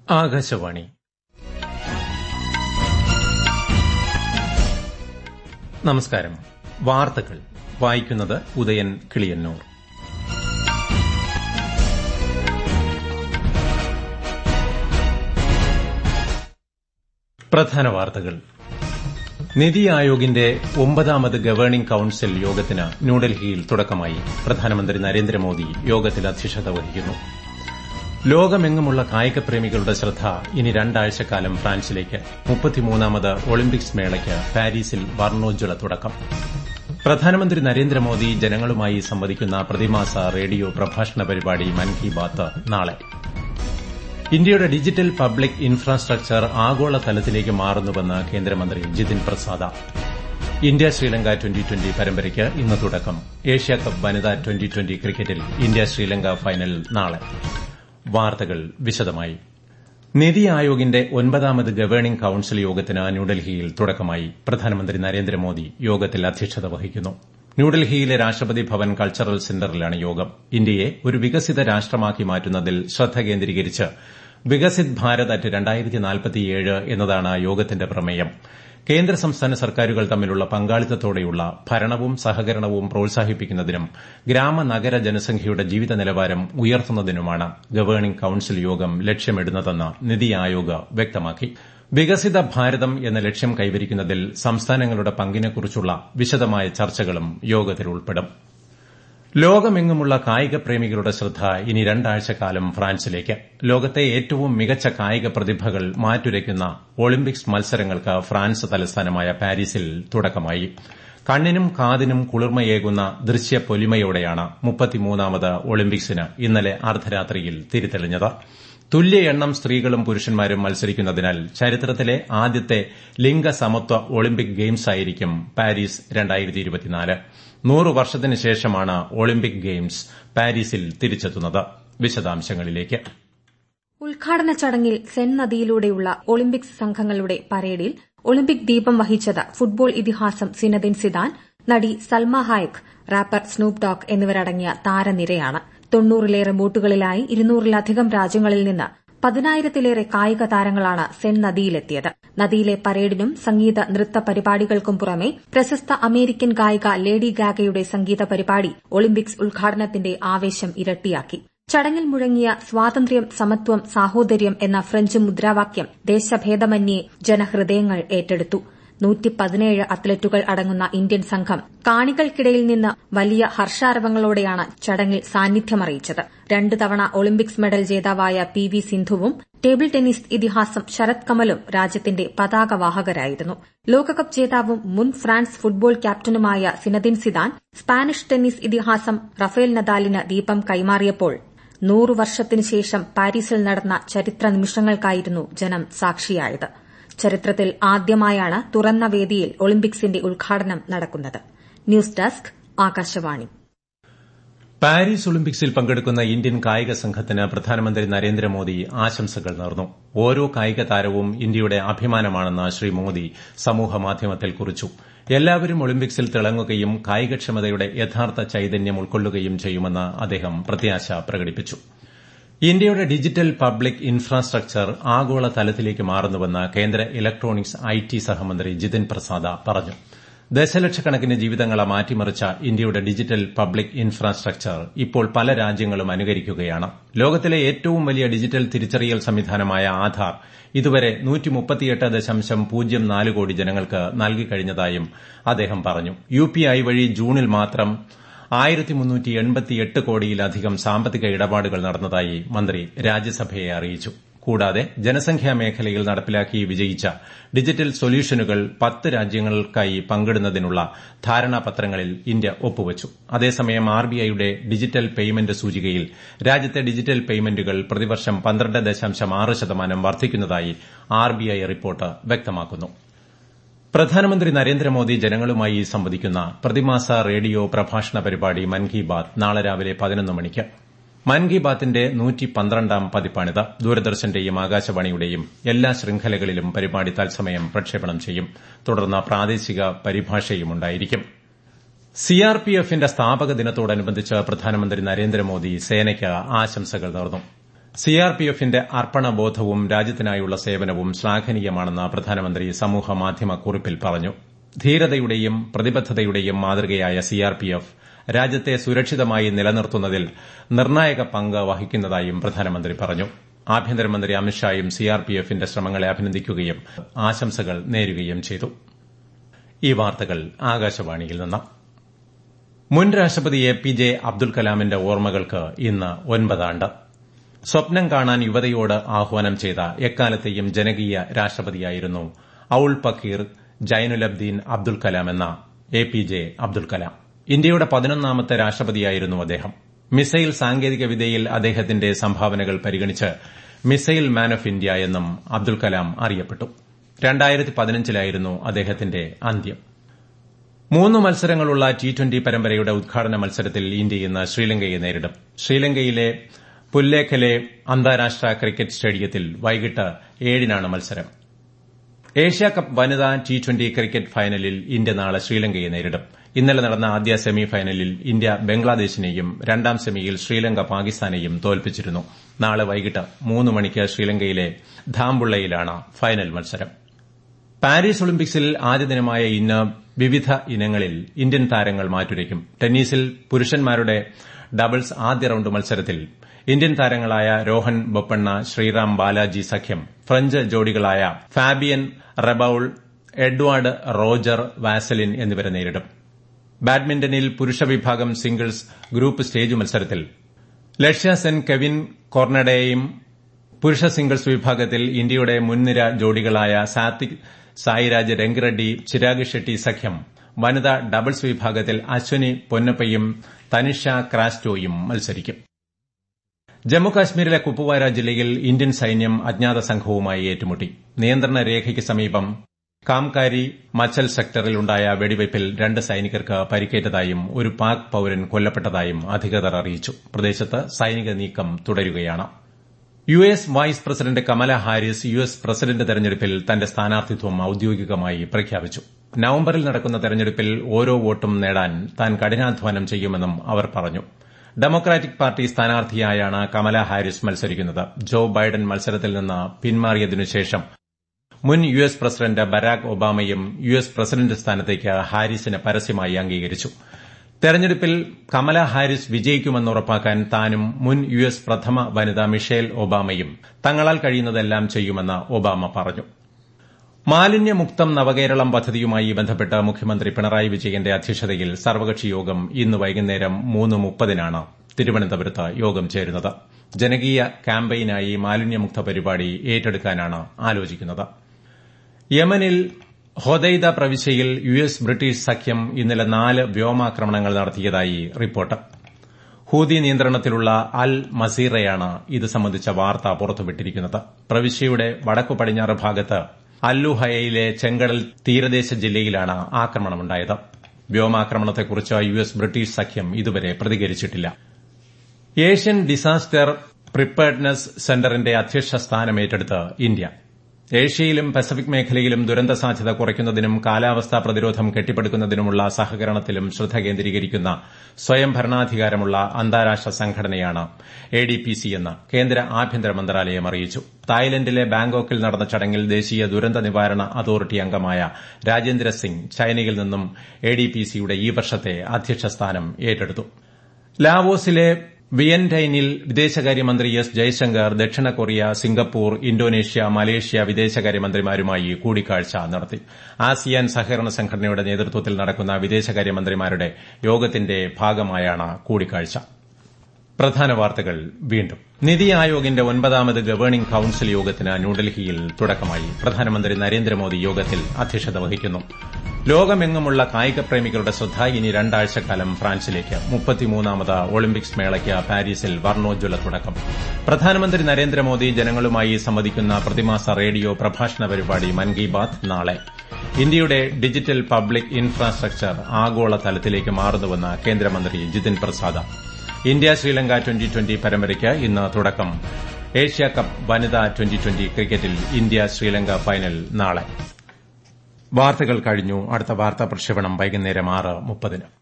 ആകാശവാണി നമസ്കാരം വാർത്തകൾ വായിക്കുന്നത് ഉദയൻ കിളിയന്നൂർ പ്രധാന വാർത്തകൾ നിതി ആയോഗിന്റെ ഒമ്പതാമത് ഗവേണിംഗ് കൌൺസിൽ യോഗത്തിന് ന്യൂഡൽഹിയിൽ തുടക്കമായി പ്രധാനമന്ത്രി നരേന്ദ്രമോദി യോഗത്തിൽ അധ്യക്ഷത വഹിക്കുന്നു ലോകമെങ്ങുമുള്ള കായികപ്രേമികളുടെ ശ്രദ്ധ ഇനി രണ്ടാഴ്ചക്കാലം ഫ്രാൻസിലേക്ക് മുപ്പത്തിമൂന്നാമത് ഒളിമ്പിക്സ് മേളയ്ക്ക് പാരീസിൽ വർണ്ണോജ്വല തുടക്കം പ്രധാനമന്ത്രി നരേന്ദ്രമോദി ജനങ്ങളുമായി സംവദിക്കുന്ന പ്രതിമാസ റേഡിയോ പ്രഭാഷണ പരിപാടി മൻ കി ബാത്ത് നാളെ ഇന്ത്യയുടെ ഡിജിറ്റൽ പബ്ലിക് ഇൻഫ്രാസ്ട്രക്ചർ ആഗോള തലത്തിലേക്ക് മാറുന്നുവെന്ന് കേന്ദ്രമന്ത്രി ജിതിൻ പ്രസാദ ഇന്ത്യ ശ്രീലങ്ക ട്വന്റി ട്വന്റി പരമ്പരയ്ക്ക് ഇന്ന് തുടക്കം ഏഷ്യാകപ്പ് വനിതാ ട്വന്റി ട്വന്റി ക്രിക്കറ്റിൽ ഇന്ത്യ ശ്രീലങ്ക ഫൈനൽ നാളെ വാർത്തകൾ വിശദമായി നിതി ആയോഗിന്റെ ഒൻപതാമത് ഗവേണിംഗ് കൌൺസിൽ യോഗത്തിന് ന്യൂഡൽഹിയിൽ തുടക്കമായി പ്രധാനമന്ത്രി നരേന്ദ്രമോദി യോഗത്തിൽ അധ്യക്ഷത വഹിക്കുന്നു ന്യൂഡൽഹിയിലെ രാഷ്ട്രപതി ഭവൻ കൾച്ചറൽ സെന്ററിലാണ് യോഗം ഇന്ത്യയെ ഒരു വികസിത രാഷ്ട്രമാക്കി മാറ്റുന്നതിൽ ശ്രദ്ധ കേന്ദ്രീകരിച്ച് വികസിത് ഭാരത് അറ്റ് എന്നതാണ് യോഗത്തിന്റെ പ്രമേയം കേന്ദ്ര സംസ്ഥാന സർക്കാരുകൾ തമ്മിലുള്ള പങ്കാളിത്തത്തോടെയുള്ള ഭരണവും സഹകരണവും പ്രോത്സാഹിപ്പിക്കുന്നതിനും ഗ്രാമ നഗര ജനസംഖ്യയുടെ ജീവിത നിലവാരം ഉയർത്തുന്നതിനുമാണ് ഗവേണിംഗ് കൌൺസിൽ യോഗം ലക്ഷ്യമിടുന്നതെന്ന് നിതി ആയോഗ് വ്യക്തമാക്കി വികസിത ഭാരതം എന്ന ലക്ഷ്യം കൈവരിക്കുന്നതിൽ സംസ്ഥാനങ്ങളുടെ പങ്കിനെക്കുറിച്ചുള്ള വിശദമായ ചർച്ചകളും യോഗത്തിൽ ഉൾപ്പെടും ലോകമെങ്ങുമുള്ള കായിക പ്രേമികളുടെ ശ്രദ്ധ ഇനി രണ്ടാഴ്ചക്കാലം ഫ്രാൻസിലേക്ക് ലോകത്തെ ഏറ്റവും മികച്ച കായിക പ്രതിഭകൾ മാറ്റുരയ്ക്കുന്ന ഒളിമ്പിക്സ് മത്സരങ്ങൾക്ക് ഫ്രാൻസ് തലസ്ഥാനമായ പാരീസിൽ തുടക്കമായി കണ്ണിനും കാതിനും കുളിർമയേകുന്ന ദൃശ്യ പൊലിമയോടെയാണ് മുപ്പത്തിമൂന്നാമത് ഒളിമ്പിക്സിന് ഇന്നലെ അർദ്ധരാത്രിയിൽ തിരിതെളിഞ്ഞത് തുല്യ എണ്ണം സ്ത്രീകളും പുരുഷന്മാരും മത്സരിക്കുന്നതിനാൽ ചരിത്രത്തിലെ ആദ്യത്തെ ലിംഗസമത്വ ഒളിമ്പിക് ഗെയിംസ് ആയിരിക്കും പാരീസ് നൂറ് വർഷത്തിന് ശേഷമാണ് ഒളിമ്പിക് ഗെയിംസ് പാരീസിൽ തിരിച്ചെത്തുന്നത് വിശദാംശങ്ങളിലേക്ക് ഉദ്ഘാടന ചടങ്ങിൽ സെൻ നദിയിലൂടെയുള്ള ഒളിമ്പിക്സ് സംഘങ്ങളുടെ പരേഡിൽ ഒളിമ്പിക് ദീപം വഹിച്ചത് ഫുട്ബോൾ ഇതിഹാസം സിനദിൻ സിദാൻ നടി Salma Hayek rapper Snoop Dogg എന്നിവരടങ്ങിയ താരനിരയാണ് തൊണ്ണൂറിലേറെ ബോട്ടുകളിലായി ഇരുന്നൂറിലധികം രാജ്യങ്ങളിൽ നിന്ന് പതിനായിരത്തിലേറെ കായിക താരങ്ങളാണ് സെൻ നദിയിലെത്തിയത് നദിയിലെ പരേഡിനും സംഗീത നൃത്ത പരിപാടികൾക്കും പുറമെ പ്രശസ്ത അമേരിക്കൻ ഗായിക ലേഡി ഗാഗയുടെ സംഗീത പരിപാടി ഒളിമ്പിക്സ് ഉദ്ഘാടനത്തിന്റെ ആവേശം ഇരട്ടിയാക്കി ചടങ്ങിൽ മുഴങ്ങിയ സ്വാതന്ത്ര്യം സമത്വം സാഹോദര്യം എന്ന ഫ്രഞ്ച് മുദ്രാവാക്യം ദേശഭേദമന്യേ ജനഹൃദയങ്ങൾ ഏറ്റെടുത്തു അത്ലറ്റുകൾ അടങ്ങുന്ന ഇന്ത്യൻ സംഘം കാണികൾക്കിടയിൽ നിന്ന് വലിയ ഹർഷാരവങ്ങളോടെയാണ് ചടങ്ങിൽ സാന്നിധ്യമറിയിച്ചത് രണ്ടു തവണ ഒളിമ്പിക്സ് മെഡൽ ജേതാവായ പി വി സിന്ധുവും ടേബിൾ ടെന്നീസ് ഇതിഹാസം ശരത് കമലും രാജ്യത്തിന്റെ പതാകവാഹകരായിരുന്നു ലോകകപ്പ് ജേതാവും മുൻ ഫ്രാൻസ് ഫുട്ബോൾ ക്യാപ്റ്റനുമായ സിനദിൻ സിദാൻ സ്പാനിഷ് ടെന്നീസ് ഇതിഹാസം റഫേൽ നദാലിന് ദീപം കൈമാറിയപ്പോൾ നൂറു വർഷത്തിനു ശേഷം പാരീസിൽ നടന്ന ചരിത്ര നിമിഷങ്ങൾക്കായിരുന്നു ജനം സാക്ഷിയായത് ചരിത്രത്തിൽ ആദ്യമായാണ് തുറന്ന വേദിയിൽ ഒളിമ്പിക്സിന്റെ ഉദ്ഘാടനം നടക്കുന്നത് ന്യൂസ് ഡെസ്ക് ആകാശവാണി പാരീസ് ഒളിമ്പിക്സിൽ പങ്കെടുക്കുന്ന ഇന്ത്യൻ കായിക സംഘത്തിന് പ്രധാനമന്ത്രി നരേന്ദ്രമോദി ആശംസകൾ നേർന്നു ഓരോ കായിക താരവും ഇന്ത്യയുടെ അഭിമാനമാണെന്ന് ശ്രീ മോദി സമൂഹമാധ്യമത്തിൽ കുറിച്ചു എല്ലാവരും ഒളിമ്പിക്സിൽ തിളങ്ങുകയും കായികക്ഷമതയുടെ യഥാർത്ഥ ചൈതന്യം ഉൾക്കൊള്ളുകയും ചെയ്യുമെന്ന് അദ്ദേഹം പ്രത്യാശ പ്രകടിപ്പിച്ചു ഇന്ത്യയുടെ ഡിജിറ്റൽ പബ്ലിക് ഇൻഫ്രാസ്ട്രക്ചർ ആഗോള തലത്തിലേക്ക് മാറുന്നുവെന്ന് കേന്ദ്ര ഇലക്ട്രോണിക്സ് ഐ ടി സഹമന്ത്രി ജിതിൻ പ്രസാദ പറഞ്ഞു ദശലക്ഷക്കണക്കിന് ജീവിതങ്ങളെ മാറ്റിമറിച്ച ഇന്ത്യയുടെ ഡിജിറ്റൽ പബ്ലിക് ഇൻഫ്രാസ്ട്രക്ചർ ഇപ്പോൾ പല രാജ്യങ്ങളും അനുകരിക്കുകയാണ് ലോകത്തിലെ ഏറ്റവും വലിയ ഡിജിറ്റൽ തിരിച്ചറിയൽ സംവിധാനമായ ആധാർ ഇതുവരെ കോടി ജനങ്ങൾക്ക് നൽകിക്കഴിഞ്ഞതായും അദ്ദേഹം പറഞ്ഞു യുപിഐ വഴി ജൂണിൽ മാത്രം ആയിരത്തി കോടിയിലധികം സാമ്പത്തിക ഇടപാടുകൾ നടന്നതായി മന്ത്രി രാജ്യസഭയെ അറിയിച്ചു കൂടാതെ ജനസംഖ്യാ മേഖലയിൽ നടപ്പിലാക്കി വിജയിച്ച ഡിജിറ്റൽ സൊല്യൂഷനുകൾ പത്ത് രാജ്യങ്ങൾക്കായി പങ്കിടുന്നതിനുള്ള ധാരണാപത്രങ്ങളിൽ ഇന്ത്യ ഒപ്പുവച്ചു അതേസമയം ആർബിഐയുടെ ഡിജിറ്റൽ പേയ്മെന്റ് സൂചികയിൽ രാജ്യത്തെ ഡിജിറ്റൽ പേയ്മെന്റുകൾ പ്രതിവർഷം പന്ത്രണ്ട് ദശാംശം ആറ് ശതമാനം വർദ്ധിക്കുന്നതായി ആർബിഐ റിപ്പോർട്ട് വ്യക്തമാക്കുന്നു പ്രധാനമന്ത്രി നരേന്ദ്രമോദി ജനങ്ങളുമായി സംവദിക്കുന്ന പ്രതിമാസ റേഡിയോ പ്രഭാഷണ പരിപാടി മൻ കി ബാത് നാളെ രാവിലെ പതിനൊന്ന് മണിക്ക് മൻ കി ബാത്തിന്റെ നൂറ്റി പന്ത്രണ്ടാം പതിപ്പാണിത് ദൂരദർശന്റെയും ആകാശവാണിയുടെയും എല്ലാ ശൃംഖലകളിലും പരിപാടി തത്സമയം പ്രക്ഷേപണം ചെയ്യും തുടർന്ന് പ്രാദേശിക പരിഭാഷയുമുണ്ടായിരിക്കും സിആർപിഎഫിന്റെ സ്ഥാപക ദിനത്തോടനുബന്ധിച്ച് പ്രധാനമന്ത്രി നരേന്ദ്രമോദി സേനയ്ക്ക് ആശംസകൾ നേർന്നു സിആർപിഎഫിന്റെ അർപ്പണബോധവും രാജ്യത്തിനായുള്ള സേവനവും ശ്ലാഘനീയമാണെന്ന് പ്രധാനമന്ത്രി സമൂഹമാധ്യമ കുറിപ്പിൽ പറഞ്ഞു ധീരതയുടെയും പ്രതിബദ്ധതയുടെയും മാതൃകയായ സിആർപിഎഫ് രാജ്യത്തെ സുരക്ഷിതമായി നിലനിർത്തുന്നതിൽ നിർണായക പങ്ക് വഹിക്കുന്നതായും പ്രധാനമന്ത്രി പറഞ്ഞു ആഭ്യന്തരമന്ത്രി അമിത്ഷായും സിആർപിഎഫിന്റെ ശ്രമങ്ങളെ അഭിനന്ദിക്കുകയും ആശംസകൾ നേരുകയും ചെയ്തു ഈ വാർത്തകൾ ആകാശവാണിയിൽ നിന്ന് മുൻ രാഷ്ട്രപതി എ പി ജെ അബ്ദുൽ കലാമിന്റെ ഓർമ്മകൾക്ക് ഇന്ന് ഒൻപതാണ്ട് സ്വപ്നം കാണാൻ യുവതയോട് ആഹ്വാനം ചെയ്ത എക്കാലത്തെയും ജനകീയ രാഷ്ട്രപതിയായിരുന്നു ഔൾ പക്കീർ ജൈനുലബ്ദീൻ അബ്ദുൽ കലാം എന്ന A P J Abdul Kalam ഇന്ത്യയുടെ പതിനൊന്നാമത്തെ രാഷ്ട്രപതിയായിരുന്നു അദ്ദേഹം മിസൈൽ സാങ്കേതികവിദ്യയിൽ അദ്ദേഹത്തിന്റെ സംഭാവനകൾ പരിഗണിച്ച് മിസൈൽ മാൻ ഓഫ് ഇന്ത്യ എന്നും അബ്ദുൽ കലാം അറിയപ്പെട്ടു രണ്ടായിരത്തി പതിനഞ്ചിലായിരുന്നു അദ്ദേഹത്തിന്റെ അന്ത്യം മൂന്ന് മത്സരങ്ങളുള്ള ടി ട്വന്റി പരമ്പരയുടെ ഉദ്ഘാടന മത്സരത്തിൽ ഇന്ത്യ ഇന്ന് ശ്രീലങ്കയെ നേരിടും ശ്രീലങ്കയിലെ പുല്ലേഖലെ അന്താരാഷ്ട്ര ക്രിക്കറ്റ് സ്റ്റേഡിയത്തിൽ വൈകിട്ട് ഏഴിനാണ് മത്സരം ഏഷ്യാകപ്പ് വനിതാ ടി ട്വന്റി ക്രിക്കറ്റ് ഫൈനലിൽ ഇന്ത്യ നാളെ ശ്രീലങ്കയെ നേരിടും ഇന്നലെ നടന്ന ആദ്യ സെമി ഫൈനലിൽ ഇന്ത്യ ബംഗ്ലാദേശിനെയും രണ്ടാം സെമിയിൽ ശ്രീലങ്ക പാകിസ്ഥാനെയും തോൽപ്പിച്ചിരുന്നു നാളെ വൈകിട്ട് മൂന്ന് മണിക്ക് ശ്രീലങ്കയിലെ ധാംബുള്ളയിലാണ് ഫൈനൽ മത്സരം പാരീസ് ഒളിമ്പിക്സിൽ ആദ്യ ദിനമായ ഇന്ന് വിവിധ ഇനങ്ങളിൽ ഇന്ത്യൻ താരങ്ങൾ മാറ്റുരയ്ക്കും ടെന്നീസിൽ പുരുഷന്മാരുടെ ഡബിൾസ് ആദ്യ റൌണ്ട് മത്സരത്തിൽ ഇന്ത്യൻ താരങ്ങളായ രോഹൻ ബൊപ്പണ്ണ ശ്രീറാം ബാലാജി സഖ്യം ഫ്രഞ്ച് ജോഡികളായ Fabien Reboul Edouard Roger Vasselin എന്നിവരെ നേരിടും ബാഡ്മിന്റണിൽ പുരുഷ വിഭാഗം സിംഗിൾസ് ഗ്രൂപ്പ് സ്റ്റേജ് മത്സരത്തിൽ ലക്ഷ്യ സെൻ കെവിൻ കോർണഡയെയും പുരുഷ സിംഗിൾസ് വിഭാഗത്തിൽ ഇന്ത്യയുടെ മുൻനിര ജോഡികളായ സാത്വിക് സായിരാജ് രംഗറെഡ്ഡി ചിരാഗ് ഷെട്ടി സഖ്യം വനിതാ ഡബിൾസ് വിഭാഗത്തിൽ അശ്വനി പൊന്നപ്പയും തനിഷ ക്രാസ്റ്റോയും മത്സരിക്കും ജമ്മുകാശ്മീരിലെ കുപ്വാര ജില്ലയിൽ ഇന്ത്യൻ സൈന്യം അജ്ഞാത സംഘവുമായി ഏറ്റുമുട്ടി നിയന്ത്രണ രേഖയ്ക്ക് സമീപം കാംകാരി മച്ചൽ സെക്ടറിലുണ്ടായ വെടിവയ്പിൽ രണ്ട് സൈനികർക്ക് പരിക്കേറ്റതായും ഒരു പാക് പൌരൻ കൊല്ലപ്പെട്ടതായും അധികൃതർ അറിയിച്ചു പ്രദേശത്ത് സൈനിക നീക്കം തുടരുകയാണ് U S vice president Kamala Harris U S president തെരഞ്ഞെടുപ്പിൽ തന്റെ സ്ഥാനാർത്ഥിത്വം ഔദ്യോഗികമായി പ്രഖ്യാപിച്ചു നവംബറിൽ നടക്കുന്ന തെരഞ്ഞെടുപ്പിൽ ഓരോ വോട്ടും നേടാൻ താൻ കഠിനാധ്വാനം ചെയ്യുമെന്നും അവർ പറഞ്ഞു ഡെമോക്രാറ്റിക് പാർട്ടി സ്ഥാനാർത്ഥിയായാണ് കമല ഹാരിസ് മത്സരിക്കുന്നത് ജോ ബൈഡൻ മത്സരത്തിൽ നിന്ന് പിന്മാറിയതിനുശേഷം മുൻ യു എസ് പ്രസിഡന്റ് ബരാക് ഒബാമയും യു എസ് പ്രസിഡന്റ് സ്ഥാനത്തേക്ക് ഹാരിസിനെ പരസ്യമായി അംഗീകരിച്ചു തെരഞ്ഞെടുപ്പിൽ കമല ഹാരിസ് വിജയിക്കുമെന്ന് ഉറപ്പാക്കാൻ താനും മുൻ യു എസ് പ്രഥമ വനിത മിഷേൽ ഒബാമയും തങ്ങളാൽ കഴിയുന്നതെല്ലാം ചെയ്യുമെന്ന് ഒബാമ പറഞ്ഞു മാലിന്യമുക്തം നവകേരളം പദ്ധതിയുമായി ബന്ധപ്പെട്ട് മുഖ്യമന്ത്രി പിണറായി വിജയന്റെ അധ്യക്ഷതയിൽ സർവകക്ഷി യോഗം ഇന്ന് വൈകുന്നേരം മൂന്ന് മുപ്പതിനാണ് തിരുവനന്തപുരത്ത് യോഗം ചേരുന്നത് ജനകീയ ക്യാമ്പയിനായി മാലിന്യമുക്ത പരിപാടി ഏറ്റെടുക്കാനാണ് ആലോചിക്കുന്നത് യമനിൽ ഹൊദൈദ പ്രവിശ്യയിൽ യു എസ് ബ്രിട്ടീഷ് സഖ്യം ഇന്നലെ നാല് വ്യോമാക്രമണങ്ങൾ നടത്തിയതായി റിപ്പോർട്ട് ഹൂതി നിയന്ത്രണത്തിലുള്ള അൽ മസീറയാണ് ഇത് സംബന്ധിച്ച വാർത്ത പുറത്തുവിട്ടിരിക്കുന്നത് പ്രവിശ്യയുടെ വടക്കു പടിഞ്ഞാറ് ഭാഗത്ത് അല്ലുഹയയിലെ ചെങ്കടൽ തീരദേശ ജില്ലയിലാണ് ആക്രമണമുണ്ടായത് വ്യോമാക്രമണത്തെക്കുറിച്ച് യു എസ് ബ്രിട്ടീഷ് സഖ്യം ഇതുവരെ പ്രതികരിച്ചിട്ടില്ല ഏഷ്യൻ ഡിസാസ്റ്റർ പ്രിപ്പയർഡ്നസ് സെന്ററിന്റെ അധ്യക്ഷ സ്ഥാനം ഏറ്റെടുത്ത് ഇന്ത്യ ഏഷ്യയിലും പസഫിക് മേഖലയിലും ദുരന്ത സാധ്യത കുറയ്ക്കുന്നതിനും കാലാവസ്ഥാ പ്രതിരോധം കെട്ടിപ്പടുക്കുന്നതിനുമുള്ള സഹകരണത്തിലും ശ്രദ്ധ കേന്ദ്രീകരിക്കുന്ന സ്വയം ഭരണാധികാരമുള്ള അന്താരാഷ്ട്ര സംഘടനയാണ് എഡിപിസി എന്ന് കേന്ദ്ര ആഭ്യന്തര മന്ത്രാലയം അറിയിച്ചു തായ്ലൻഡിലെ ബാങ്കോക്കിൽ നടന്ന ചടങ്ങിൽ ദേശീയ ദുരന്ത നിവാരണ അതോറിറ്റി അംഗമായ രാജേന്ദ്ര സിംഗ് ചൈനയിൽ നിന്നും എഡിപിസിയുടെ ഈ വർഷത്തെ അധ്യക്ഷ സ്ഥാനം ഏറ്റെടുത്തു ലാവോസിലെ വിയന്റൈനിൽ വിദേശകാര്യമന്ത്രി എസ് ജയശങ്കർ ദക്ഷിണ കൊറിയ സിംഗപ്പൂർ ഇന്തോനേഷ്യ മലേഷ്യ വിദേശകാര്യമന്ത്രിമാരുമായി കൂടിക്കാഴ്ച നടത്തി ആസിയാൻ സഹകരണ സംഘടനയുടെ നേതൃത്വത്തിൽ നടക്കുന്ന വിദേശകാര്യമന്ത്രിമാരുടെ യോഗത്തിന്റെ ഭാഗമായാണ് കൂടിക്കാഴ്ച പ്രധാന വാർത്തകൾ വീണ്ടും നിതി ആയോഗിന്റെ ഒൻപതാമത് ഗവേണിംഗ് കൌൺസിൽ യോഗത്തിന് ന്യൂഡൽഹിയിൽ തുടക്കമായി പ്രധാനമന്ത്രി നരേന്ദ്രമോദി യോഗത്തിൽ അധ്യക്ഷത വഹിക്കുന്നു ലോകമെങ്ങുമുള്ള കായിക പ്രേമികളുടെ ശ്രദ്ധ ഇനി രണ്ടാഴ്ചക്കാലം ഫ്രാൻസിലേക്ക് മുപ്പത്തിമൂന്നാമത് ഒളിമ്പിക്സ് മേളയ്ക്ക് പാരീസിൽ വർണ്ണോജ്വല തുടക്കം പ്രധാനമന്ത്രി നരേന്ദ്രമോദി ജനങ്ങളുമായി സംവദിക്കുന്ന പ്രതിമാസ റേഡിയോ പ്രഭാഷണ പരിപാടി മൻ കി ബാത് നാളെ ഇന്ത്യയുടെ ഡിജിറ്റൽ പബ്ലിക് ഇൻഫ്രാസ്ട്രക്ചർ ആഗോള തലത്തിലേക്ക് മാറുന്നുവെന്ന് കേന്ദ്രമന്ത്രി Jitin Prasad India Sri Lanka twenty twenty പരമ്പരയ്ക്ക് ഇന്ന് തുടക്കം ഏഷ്യ കപ്പ് വനിതാ ട്വന്റി ട്വന്റി ക്രിക്കറ്റിൽ ഇന്ത്യ ശ്രീലങ്ക ഫൈനൽ നാളെ വാർത്തകൾ കഴിഞ്ഞു അടുത്ത വാർത്താ പ്രക്ഷേപണം വൈകുന്നേരം ആറ് മുപ്പതിന്